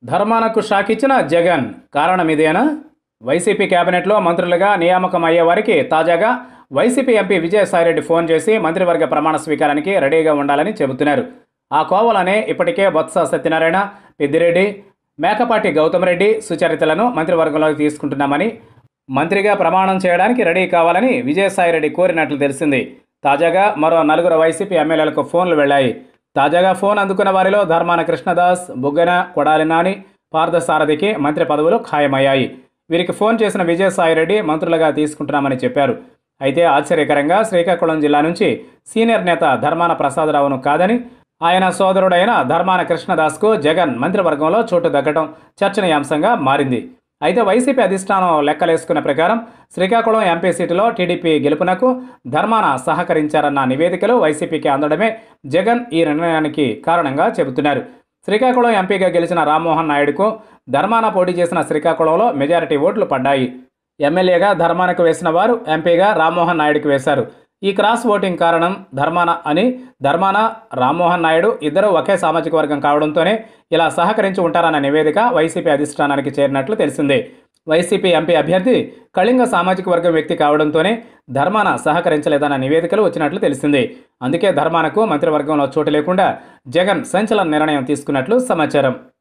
ధర్మానకు shock ఇచ్చిన జగన్ కారణం ఇదేనా వైసీపీ కేబినెట్లో మంత్రులుగా నియామకం అయ్యే వారికి తాజాగా వైసీపీ ఎంపీ విజయసాయిరెడ్డి ఫోన్ చేసి మంత్రివర్గ ప్రమాణ స్వీకారానికి రెడీగా ఉండాలని చెబుతున్నారు ఆ కోవలనే ఇప్పటికే బొత్స సత్యనారాయణ పెద్దిరెడ్డి మేకపాటి గౌతమ్ రెడ్డి సుచరితలను మంత్రివర్గంలోకి తీసుకుంటున్నామని మంత్రిగా ప్రమాణం చేయడానికి రెడీ కావాలని విజయసాయిరెడ్డి కోరినట్లు తెలిసింది తాజాగా మరో నలుగురు వైసీపీ ఎమ్మెల్యేలకు ఫోన్లు వెళ్లాయి తాజాగా ఫోన్ అందుకున్న వారిలో ధర్మాన కృష్ణదాస్ బుగ్గన కొడాలి నాని పార్థసారథికి మంత్రి పదవులు ఖాయమయ్యాయి వీరికి ఫోన్ చేసిన విజయసాయిరెడ్డి మంత్రులుగా తీసుకుంటున్నామని చెప్పారు అయితే ఆశ్చర్యకరంగా శ్రీకాకుళం జిల్లా నుంచి సీనియర్ నేత ధర్మాన ప్రసాదరావును కాదని ఆయన సోదరుడైన ధర్మాన కృష్ణదాస్కు జగన్ మంత్రివర్గంలో చోటు దక్కడం చర్చనీయాంశంగా మారింది అయితే వైసీపీ అధిష్టానం లెక్కలేసుకున్న ప్రకారం శ్రీకాకుళం ఎంపీ సీటులో టీడీపీ గెలుపునకు ధర్మాన సహకరించారన్న నివేదికలు వైసీపీకి అందడమే జగన్ ఈ నిర్ణయానికి కారణంగా చెబుతున్నారు శ్రీకాకుళం ఎంపీగా గెలిచిన రామ్మోహన్ నాయుడుకు ధర్మాన పోటీ చేసిన శ్రీకాకుళంలో మెజారిటీ ఓట్లు పడ్డాయి ఎమ్మెల్యేగా ధర్మానకు వేసిన వారు ఎంపీగా రామ్మోహన్ నాయుడుకు వేశారు ఈ క్రాస్ ఓటింగ్ కారణం ధర్మాన అని ధర్మాన రామ్మోహన్ నాయుడు ఇద్దరు ఒకే సామాజిక వర్గం కావడంతోనే ఇలా సహకరించి ఉంటారన్న నివేదిక వైసీపీ అధిష్టానానికి చేరినట్లు తెలిసిందే వైసీపీ ఎంపీ అభ్యర్థి కళింగ సామాజిక వర్గం వ్యక్తి కావడంతోనే ధర్మాన సహకరించలేదన్న నివేదికలు వచ్చినట్లు తెలిసింది అందుకే ధర్మానకు మంత్రివర్గంలో చోటు లేకుండా జగన్ సంచలన నిర్ణయం తీసుకున్నట్లు సమాచారం